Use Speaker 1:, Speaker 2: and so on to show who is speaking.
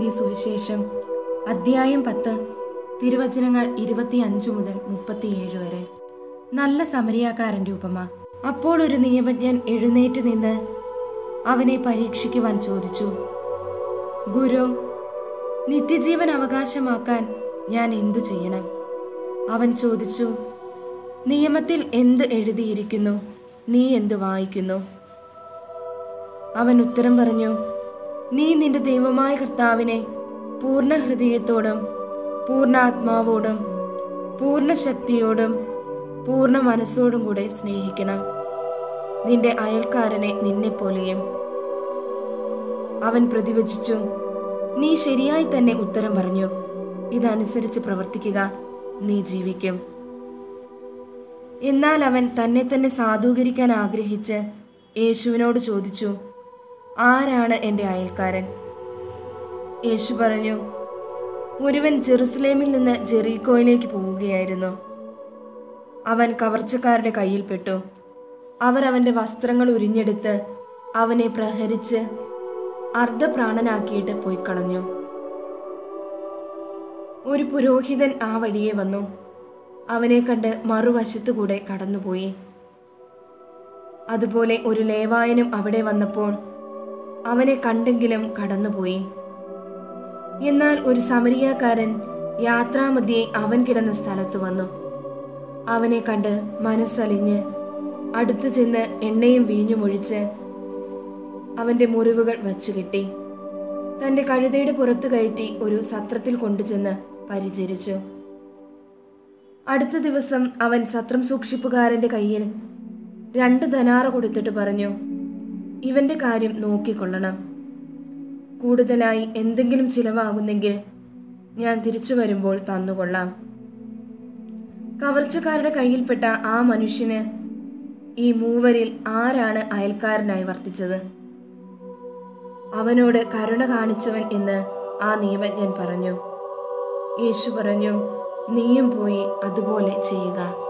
Speaker 1: എഴുതിയ സുവിശേഷം അദ്ധ്യായം പത്ത് തിരുവചനങ്ങൾ ഇരുപത്തിയഞ്ച് മുതൽ മുപ്പത്തിയേഴ് വരെ നല്ല സമരിയാക്കാരൻ്റെ ഉപമ അപ്പോൾ ഒരു നിയമജ്ഞൻ എഴുന്നേറ്റ് നിന്ന് അവനെ പരീക്ഷിക്കുവാൻ ചോദിച്ചു ഗുരു നിത്യജീവൻ അവകാശമാക്കാൻ ഞാൻ എന്തു ചെയ്യണം അവൻ ചോദിച്ചു നിയമത്തിൽ എന്ത് എഴുതിയിരിക്കുന്നു നീ എന്ത് വായിക്കുന്നു അവൻ ഉത്തരം പറഞ്ഞു നീ നിന്റെ ദൈവമായ കർത്താവിനെ പൂർണ്ണ ഹൃദയത്തോടും പൂർണ്ണ ആത്മാവോടും പൂർണ്ണ ശക്തിയോടും പൂർണ്ണ മനസ്സോടും കൂടെ സ്നേഹിക്കണം നിന്റെ അയൽക്കാരനെ നിന്നെപ്പോലെയും അവൻ പ്രതിവചിച്ചു നീ ശരിയായി തന്നെ ഉത്തരം പറഞ്ഞു ഇതനുസരിച്ച് പ്രവർത്തിക്കുക നീ ജീവിക്കും എന്നാൽ അവൻ തന്നെ തന്നെ സാധൂകരിക്കാൻ ആഗ്രഹിച്ച് യേശുവിനോട് ചോദിച്ചു ആരാണ് എൻ്റെ അയൽക്കാരൻ യേശു പറഞ്ഞു ഒരുവൻ ജെറുസലേമിൽ നിന്ന് ജെറീക്കോയിലേക്ക് പോവുകയായിരുന്നു അവൻ കവർച്ചക്കാരുടെ കയ്യിൽപ്പെട്ടു അവർ അവൻ്റെ വസ്ത്രങ്ങൾ ഉരിഞ്ഞെടുത്ത് അവനെ പ്രഹരിച്ച് അർദ്ധപ്രാണനാക്കിയിട്ട് പോയി കളഞ്ഞു ഒരു പുരോഹിതൻ ആ വഴിയെ വന്നു അവനെ കണ്ട് മറുവശത്തുകൂടെ കടന്നുപോയി അതുപോലെ ഒരു ലേവായനും അവിടെ വന്നപ്പോൾ അവനെ കണ്ടെങ്കിലും കടന്നുപോയി എന്നാൽ ഒരു സമരിയാക്കാരൻ യാത്രാമധ്യേ അവൻ കിടന്ന സ്ഥലത്ത് വന്നു അവനെ കണ്ട് മനസ്സലിഞ്ഞ് അടുത്തു ചെന്ന് എണ്ണയും വീഞ്ഞുമൊഴിച്ച് അവന്റെ മുറിവുകൾ വച്ചുകെട്ടി തന്റെ കഴുതയുടെ പുറത്തു കയറ്റി ഒരു സത്രത്തിൽ കൊണ്ടുചെന്ന് പരിചരിച്ചു അടുത്ത ദിവസം അവൻ സത്രം സൂക്ഷിപ്പുകാരന്റെ കയ്യിൽ രണ്ട് ധനാറ് കൊടുത്തിട്ട് പറഞ്ഞു ഇവന്റെ കാര്യം നോക്കിക്കൊള്ളണം കൂടുതലായി എന്തെങ്കിലും ചിലവാകുന്നെങ്കിൽ ഞാൻ തിരിച്ചു വരുമ്പോൾ തന്നുകൊള്ളാം കവർച്ചക്കാരുടെ കയ്യിൽപ്പെട്ട ആ മനുഷ്യന് ഈ മൂവരിൽ ആരാണ് അയൽക്കാരനായി വർത്തിച്ചത് അവനോട് കരുണ കാണിച്ചവൻ എന്ന് ആ നിയമജ്ഞൻ പറഞ്ഞു യേശു പറഞ്ഞു നീയും പോയി അതുപോലെ ചെയ്യുക